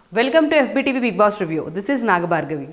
welcome to FBTV big boss review this is Nagabhargavi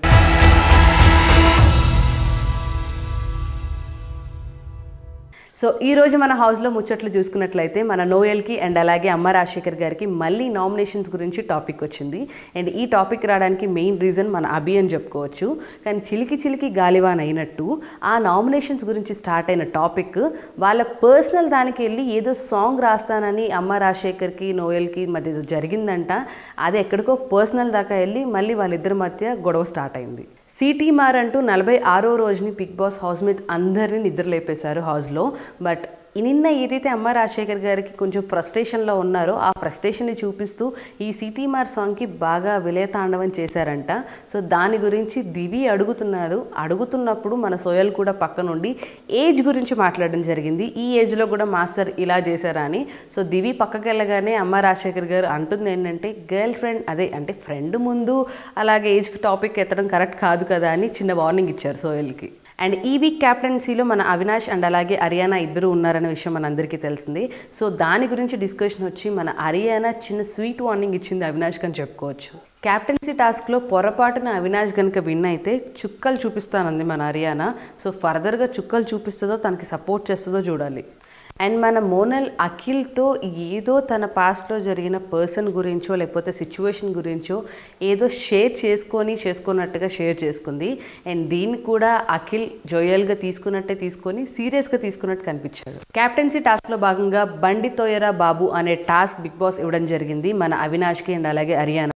so ఈ రోజు మన హౌస్లో ముచ్చట్లు చూసుకున్నట్లయితే మన నోయల్కి అండ్ అలాగే అమ్మ రాజశేఖర్ గారికి మళ్ళీ నామినేషన్స్ గురించి టాపిక్ వచ్చింది అండ్ ఈ టాపిక్ రావడానికి మెయిన్ రీజన్ మన అభి అని చెప్పుకోవచ్చు కానీ చిలికి చిలికి గాలివాన్ అయినట్టు ఆ నామినేషన్స్ గురించి స్టార్ట్ అయిన టాపిక్ వాళ్ళ పర్సనల్ దానికి వెళ్ళి ఏదో సాంగ్ రాస్తానని అమ్మ రాజశేఖర్కి నోయల్కి మధ్య ఏదో జరిగిందంట అది ఎక్కడికో పర్సనల్ దాకా వెళ్ళి మళ్ళీ వాళ్ళిద్దరి మధ్య గొడవ స్టార్ట్ అయింది సిటీ మార్ అంటూ నలభై ఆరో రోజుని బిగ్ బాస్ హౌస్ మేట్స్ అందరినీ నిద్ర లేపేశారు హౌస్లో బట్ నిన్న ఏదైతే అమ్మ రాజశేఖర్ గారికి కొంచెం ఫ్రస్ట్రేషన్లో ఉన్నారో ఆ ఫ్రస్ట్రేషన్ని చూపిస్తూ ఈ సిటీ మార్ సాంగ్కి బాగా విలయతాండవం చేశారంట సో దాని గురించి దివి అడుగుతున్నారు అడుగుతున్నప్పుడు మన సోయల్ కూడా పక్క నుండి ఏజ్ గురించి మాట్లాడడం జరిగింది ఈ ఏజ్లో కూడా మాస్టర్ ఇలా చేశారా అని సో దివి పక్కకి వెళ్ళగానే అమ్మ రాజశేఖర్ గారు అంటుంది ఏంటంటే గర్ల్ ఫ్రెండ్ అదే అంటే ఫ్రెండ్ ముందు అలాగే ఏజ్ టాపిక్ ఎత్తడం కరెక్ట్ కాదు కదా అని చిన్న వార్నింగ్ ఇచ్చారు సోయల్కి అండ్ ఈ వీక్ క్యాప్టెన్సీలో మన అవినాష్ అండ్ అలాగే అరియానా ఇద్దరు ఉన్నారనే విషయం మనందరికీ తెలిసింది సో దాని గురించి డిస్కషన్ వచ్చి మన అరియానా చిన్న స్వీట్ వార్నింగ్ ఇచ్చింది అవినాష్కి అని చెప్పుకోవచ్చు క్యాప్టెన్సీ టాస్క్లో పొరపాటున అవినాష్ కనుక విన్ అయితే చుక్కలు చూపిస్తానంది మన హర్యానా సో ఫర్దర్గా చుక్కలు చూపిస్తుందో తనకి సపోర్ట్ చేస్తుందో చూడాలి అండ్ మన మోనల్ అఖిల్తో ఏదో తన పాస్ట్లో జరిగిన పర్సన్ గురించో లేకపోతే సిచ్యువేషన్ గురించో ఏదో షేర్ చేసుకొని చేసుకున్నట్టుగా షేర్ చేసుకుంది అండ్ దీన్ని కూడా అఖిల్ జోయల్గా తీసుకున్నట్టే తీసుకొని సీరియస్గా తీసుకున్నట్టు కనిపించాడు క్యాప్టెన్సీ టాస్క్లో భాగంగా బండి తోయరా బాబు అనే టాస్క్ బిగ్ బాస్ ఇవ్వడం జరిగింది మన అవినాష్కి అండ్ అలాగే హర్యానా